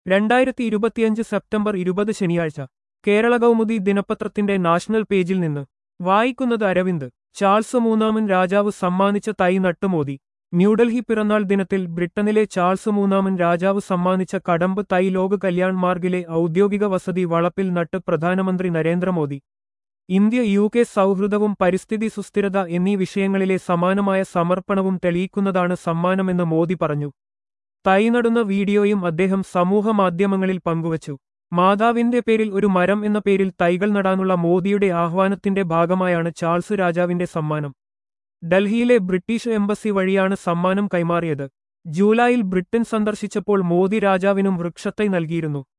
രണ്ടായിരത്തി ഇരുപത്തിയഞ്ച് സെപ്റ്റംബർ ഇരുപത് ശനിയാഴ്ച കേരള കൗമുദി ദിനപത്രത്തിന്റെ നാഷണൽ പേജിൽ നിന്ന് വായിക്കുന്നത് അരവിന്ദ് ചാൾസ് മൂന്നാമൻ രാജാവ് സമ്മാനിച്ച തൈ നട്ട് മോദി ന്യൂഡൽഹി പിറന്നാൾ ദിനത്തിൽ ബ്രിട്ടനിലെ ചാൾസ് മൂന്നാമൻ രാജാവ് സമ്മാനിച്ച കടമ്പ് തൈ ലോക കല്യാൺ മാർഗിലെ ഔദ്യോഗിക വസതി വളപ്പിൽ നട്ട് പ്രധാനമന്ത്രി നരേന്ദ്രമോദി ഇന്ത്യ യു കെ സൗഹൃദവും പരിസ്ഥിതി സുസ്ഥിരത എന്നീ വിഷയങ്ങളിലെ സമാനമായ സമർപ്പണവും തെളിയിക്കുന്നതാണ് സമ്മാനമെന്ന് മോദി പറഞ്ഞു തൈ നടുന്ന വീഡിയോയും അദ്ദേഹം സമൂഹമാധ്യമങ്ങളിൽ പങ്കുവച്ചു മാതാവിന്റെ പേരിൽ ഒരു മരം എന്ന പേരിൽ തൈകൾ നടാനുള്ള മോദിയുടെ ആഹ്വാനത്തിന്റെ ഭാഗമായാണ് ചാൾസ് രാജാവിന്റെ സമ്മാനം ഡൽഹിയിലെ ബ്രിട്ടീഷ് എംബസി വഴിയാണ് സമ്മാനം കൈമാറിയത് ജൂലൈയിൽ ബ്രിട്ടൻ സന്ദർശിച്ചപ്പോൾ മോദി രാജാവിനും വൃക്ഷത്തൈ നൽകിയിരുന്നു